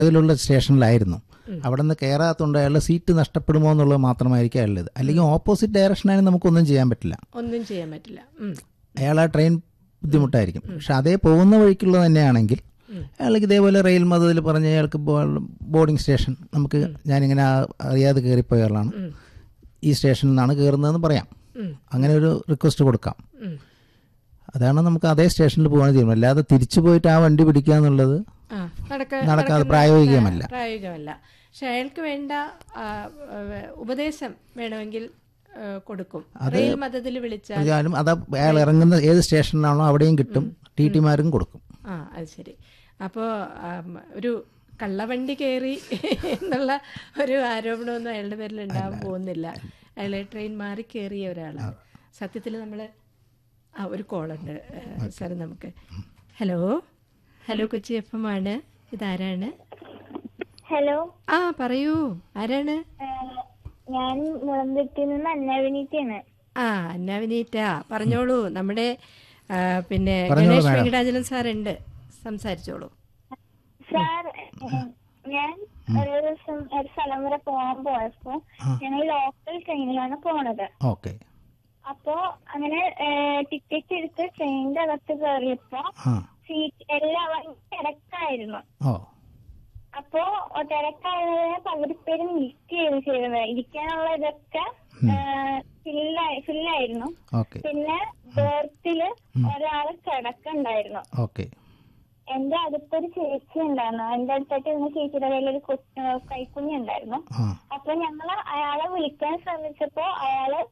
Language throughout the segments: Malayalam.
ഇതിലുള്ള സ്റ്റേഷനിലായിരുന്നു അവിടെ നിന്ന് കയറാത്തതുകൊണ്ട് അയാളുടെ സീറ്റ് നഷ്ടപ്പെടുമോ എന്നുള്ളത് മാത്രമായിരിക്കും അയാളുടെ അല്ലെങ്കിൽ ഓപ്പോസിറ്റ് ഡയറക്ഷനാണെങ്കിൽ നമുക്കൊന്നും ചെയ്യാൻ പറ്റില്ല ഒന്നും ചെയ്യാൻ പറ്റില്ല ഉം. അയാൾ ആ ട്രെയിൻ ബുദ്ധിമുട്ടായിരിക്കും പക്ഷെ അതേ പോകുന്ന വഴിക്കുള്ളത് തന്നെയാണെങ്കിൽ അയാൾക്ക് ഇതേപോലെ റെയിൽ മതത്തിൽ പറഞ്ഞ അയാൾക്ക് ബോർഡിംഗ് സ്റ്റേഷൻ നമുക്ക് ഞാനിങ്ങനെ ആ- അറിയാതെ കയറിപ്പോയ ആളാണ് ഈ സ്റ്റേഷനിൽ നിന്നാണ് കയറുന്നതെന്ന് പറയാം അങ്ങനെ ഒരു റിക്വസ്റ്റ് കൊടുക്കാം ഉം. അതാണ് നമുക്ക് അതേ സ്റ്റേഷനിൽ പോകാൻ തീരുമാനം അല്ലാതെ തിരിച്ചു പോയിട്ട് ആ വണ്ടി പിടിക്കുക എന്നുള്ളത് ആ, നടക്ക നടക്കാതെ നടക്കുന്ന- പ്രായോഗികമല്ല. പ്രായോഗികമല്ല പക്ഷെ അയാൾക്ക് വേണ്ട ആ, ആ, ഉപദേശം വേണമെങ്കിൽ ആ, കൊടുക്കും റെയിൽ മതത്തിൽ വിളിച്ചാൽ പറഞ്ഞാലും അത് അയാൾ ഇറങ്ങുന്ന ഏത് സ്റ്റേഷനിലാണോ അവിടെയും കിട്ടും ടി ടിമാരും കൊടുക്കും ആ അത് ശരി അപ്പോൾ ഒരു കള്ളവണ്ടി കയറി എന്നുള്ള ഒരു ആരോപണമൊന്നും അയാളുടെ പേരിൽ ഉണ്ടാവാൻ പോകുന്നില്ല അയാൾ ട്രെയിൻ മാറി കയറിയ ഒരാളാണ് സത്യത്തിൽ നമ്മൾ ആ ഒരു കോളുണ്ട് സാർ നമുക്ക് hello hello Kochi F M ആണ് ഇതാരാണ് ഹലോ ആ പറയൂ ആരാണ് ഏഹ് ഞാൻ മുളന്തുരുത്തിൽ നിന്ന് അന്നാവിനീറ്റാണ് ആ അന്നാവിനീറ്റ പറഞ്ഞോളൂ നമ്മുടെ ആ, പിന്നെ പറഞ്ഞോളൂ, ഗണേഷ് മാഡം. വെങ്കടാചലം സാറുണ്ട് സംസാരിച്ചോളൂ സാർ ഏഹ് ഞാൻ ഒരു ദിവസം ഒരു സ്ഥലം വരെ പോകാൻ പോയപ്പോ ഞങ്ങൾ ലോക്കൽ ട്രെയിനിലാണ് പോണത് ഓക്കെ അപ്പോ അങ്ങനെ ടിക്കറ്റ് എടുത്ത് ട്രെയിനിന്റെ അകത്ത് കയറിയപ്പോ ആ സീറ്റ് എല്ലാവരും തിരക്കായിരുന്നു ഓ അപ്പോ തിരക്കായതിനെ പകുതി പേര് മിസ് ചെയ്ത് ചെയ്തത് ഇരിക്കാനുള്ള ഇതൊക്കെ ഫില്ലായി ഫില്ലായിരുന്നു ഓക്കെ പിന്നെ ബേർത്തില് ഒരാള് കിടക്കുണ്ടായിരുന്നു ഓക്കെ എന്റെ അടുത്തൊരു ചേച്ചി ഉണ്ടായിരുന്നു എന്റെ അടുത്തായിട്ട് ഇരുന്ന ചേച്ചിയുടെ കയ്യിൽ ഒരു കൈക്കുഞ്ഞി ഉണ്ടായിരുന്നു ആ അപ്പൊ ഞങ്ങള് അയാളെ വിളിക്കാൻ ശ്രമിച്ചപ്പോ അയാള്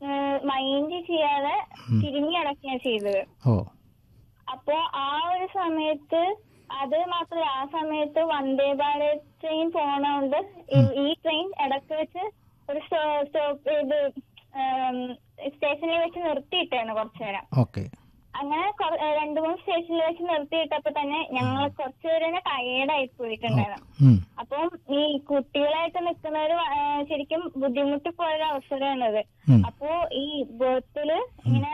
മൈൻഡ് ചെയ്യാതെ തിരിഞ്ഞു കിടക്കുകയാണ് ചെയ്തത് ഓ അപ്പോ ആ ഒരു സമയത്ത് അത് മാത്രമല്ല ആ സമയത്ത് വന്ദേ ഭാരത് ട്രെയിൻ പോണോണ്ട് ഈ- ഈ ട്രെയിൻ ഇടക്ക് വെച്ച് ഒരു സ്റ്റോപ്പ് ഇത് സ്റ്റേഷനിൽ വെച്ച് നിർത്തിയിട്ടാണ് കുറച്ചു നേരം ഓക്കെ അങ്ങനെ കൊറ- ഏഹ് രണ്ടു മൂന്ന് സ്റ്റേഷനിൽ വെച്ച് നിർത്തിയിട്ടപ്പോ തന്നെ ഞങ്ങൾ കുറച്ചു പേര് ടയേർഡായി പോയിട്ടുണ്ടായിരുന്നു ഉം. അപ്പം ഈ കുട്ടികളായിട്ട് നിൽക്കുന്നവര് വ- ഏഹ് ശരിക്കും ബുദ്ധിമുട്ടി പോയൊരു അവസരമാണത് ഉം. അപ്പോ ഈ ബർത്തില് ഇങ്ങനെ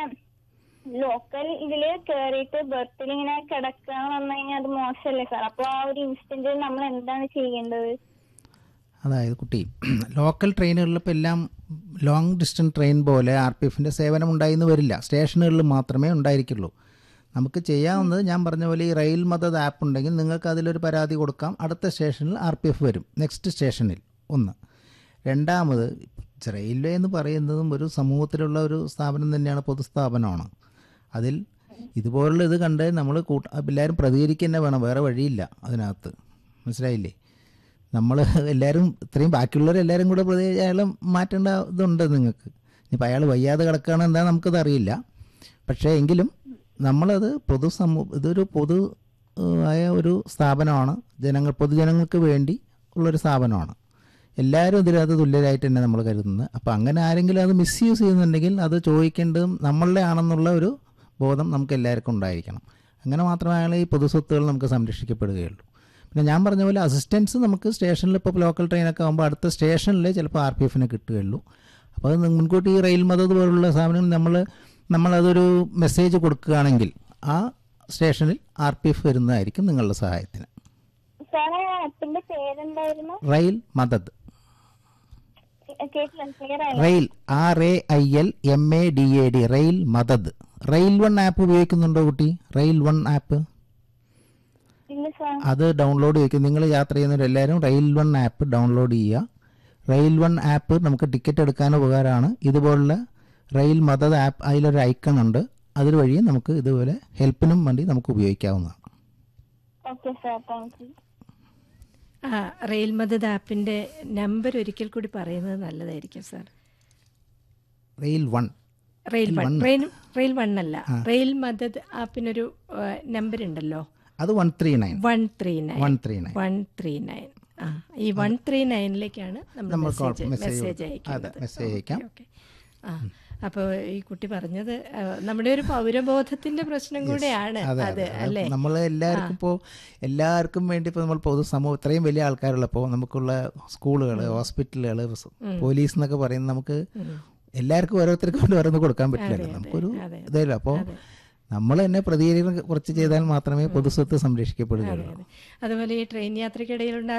ലോക്കൽ ഇതില് കേറിയിട്ട് ബർത്തിൽ ഇങ്ങനെ കിടക്കാന്ന് പറഞ്ഞു കഴിഞ്ഞാൽ അത് മോശമല്ലേ സാർ അപ്പൊ ആ ഒരു ഇൻസ്റ്റന്റിൽ നമ്മൾ എന്താണ് ചെയ്യേണ്ടത് അതായത് കുട്ടി ലോക്കൽ ട്രെയിനുകളിൽ ഇപ്പോൾ എല്ലാം ലോങ് ഡിസ്റ്റൻസ് ട്രെയിൻ പോലെ ആർ പി എഫിൻ്റെ സേവനം ഉണ്ടായിന്ന് വരില്ല സ്റ്റേഷനുകളിൽ മാത്രമേ ഉണ്ടായിരിക്കുള്ളൂ നമുക്ക് ചെയ്യാവുന്നത് ഞാൻ പറഞ്ഞ പോലെ ഈ റെയിൽ മദത് ആപ്പ് ഉണ്ടെങ്കിൽ നിങ്ങൾക്ക് അതിലൊരു പരാതി കൊടുക്കാം അടുത്ത സ്റ്റേഷനിൽ ആർ പി എഫ് വരും നെക്സ്റ്റ് സ്റ്റേഷനിൽ ഒന്ന് രണ്ടാമത് റെയിൽവേ എന്ന് പറയുന്നതും ഒരു സമൂഹത്തിലുള്ള ഒരു സ്ഥാപനം തന്നെയാണ് പൊതുസ്ഥാപനമാണ് അതിൽ ഇതുപോലുള്ള ഇത് കണ്ട് നമ്മൾ കൂട്ട എല്ലാവരും പ്രതികരിക്കുക തന്നെ വേണം വേറെ വഴിയില്ല അതിനകത്ത് മനസ്സിലായില്ലേ നമ്മൾ എല്ലാവരും ഇത്രയും ബാക്കിയുള്ളവരെല്ലാവരും കൂടെ പ്രതി അയാൾ മാറ്റേണ്ട ഇതുണ്ട് നിങ്ങൾക്ക് ഇനിയിപ്പോൾ അയാൾ വയ്യാതെ കിടക്കുകയാണ് എന്താ നമുക്കത് അറിയില്ല പക്ഷേ എങ്കിലും നമ്മളത് പൊതു സമൂഹ ഇതൊരു പൊതു ഏഹ്, ആയ ഒരു സ്ഥാപനമാണ് ജനങ്ങൾ പൊതുജനങ്ങൾക്ക് വേണ്ടി ഉള്ളൊരു സ്ഥാപനമാണ് എല്ലാവരും ഇതിനകത്ത് തുല്യരായിട്ട് തന്നെ നമ്മൾ കരുതുന്നത് അപ്പോൾ അങ്ങനെ ആരെങ്കിലും അത് മിസ്യൂസ് ചെയ്യുന്നുണ്ടെങ്കിൽ അത് ചോദിക്കേണ്ടതും നമ്മളുടെ ആണെന്നുള്ള ഒരു ബോധം നമുക്ക് എല്ലാവർക്കും ഉണ്ടായിരിക്കണം അങ്ങനെ മാത്രമേ ഈ പൊതുസ്വത്തുകൾ നമുക്ക് സംരക്ഷിക്കപ്പെടുകയുള്ളൂ പിന്നെ ഞാൻ പറഞ്ഞ പോലെ അസിസ്റ്റൻസ് നമുക്ക് സ്റ്റേഷനിൽ ഇപ്പോൾ ലോക്കൽ ട്രെയിനൊക്കെ ആകുമ്പോൾ അടുത്ത സ്റ്റേഷനിൽ ചിലപ്പോൾ ആർ പി എഫിന് കിട്ടുകയുള്ളൂ അപ്പോൾ അത് മുൻകൂട്ടി ഈ റെയിൽ മദത് പോലുള്ള സാധനങ്ങൾ നമ്മൾ നമ്മളതൊരു മെസ്സേജ് കൊടുക്കുകയാണെങ്കിൽ ആ സ്റ്റേഷനിൽ ആർ പി എഫ് വരുന്നതായിരിക്കും നിങ്ങളുടെ സഹായത്തിന് സാറേ ആ ആപ്പിന്റെ പേരെന്തായിരുന്നു റെയിൽ മദത് കേട്ടില്ല ക്ലിയർ ആയില്ല rail R A I L M A D A D rail Madad rail one app ഉപയോഗിക്കുന്നുണ്ടോ കുട്ടി റെയിൽ വൺ ആപ്പ് ഇല്ല സാർ അത് ഡൗൺലോഡ് ചെയ്യും നിങ്ങൾ യാത്ര ചെയ്യുന്നവരെല്ലാവരും റെയിൽ വൺ ആപ്പ് ഡൗൺലോഡ് ചെയ്യുക റെയിൽ വൺ ആപ്പ് നമുക്ക് ടിക്കറ്റ് എടുക്കാൻ ഉപകാരമാണ് ഇതുപോലുള്ള റെയിൽ മദത് ആപ്പ് അതിലൊരു ഐക്കൺ ഉണ്ട് അതിൽ വഴി നമുക്ക് ഇതുപോലെ ഹെൽപ്പിനും വേണ്ടി നമുക്ക് ഉപയോഗിക്കാവുന്നതാണ് ഓക്കെ സാർ താങ്ക് യു ആ റെയിൽ മദത് ആപ്പിൻ്റെ നമ്പർ ഒരിക്കൽ കൂടി പറയുന്നത് നല്ലതായിരിക്കും sir rail one rail one rail rail one അല്ല റെയിൽ മദത് ആപ്പിനൊരു നമ്പർ ഉണ്ടല്ലോ അത് one three nine one three nine one three nine one three nine ആ ഈ വൺ ത്രീ നയനിലേക്കാണ് നമ്മൾ നമ്മൾ call- മെസ്സേജ് message മെസ്സേജ് അതെ അയക്കുന്നത് മെസ്സേജ് അയക്കാം ഓക്കെ ആ അപ്പോൾ ഈ കുട്ടി പറഞ്ഞത് ആ, നമ്മുടെ ഒരു പൗരബോധത്തിന്റെ പ്രശ്നം കൂടെയാണ് അതെ അത് അതെ അല്ലേ നമ്മൾ എല്ലാവർക്കും ഇപ്പോൾ എല്ലാവർക്കും വേണ്ടി ഇപ്പോൾ നമ്മൾ പൊതുസമൂഹം ഇത്രയും വലിയ ആൾക്കാരുള്ളപ്പോൾ നമുക്കുള്ള സ്കൂളുകൾ ഹോസ്പിറ്റലുകൾ പോലീസ് എന്നൊക്കെ പറയുന്നത് നമുക്ക് എല്ലാവർക്കും ഓരോരുത്തർക്കും വേണ്ടി ഓരോന്ന് കൊടുക്കാൻ പറ്റില്ലല്ലോ നമുക്കൊരു അതെ, ഇതല്ലോ അപ്പോൾ നമ്മൾ തന്നെ പ്രതികരിക്കുന്ന കുറച്ച് ചെയ്താൽ മാത്രമേ പൊതുസ്വത്ത് സംരക്ഷിക്കപ്പെടുകയുള്ളൂ അതുപോലെ ഈ ട്രെയിൻ യാത്രക്കിടയിൽ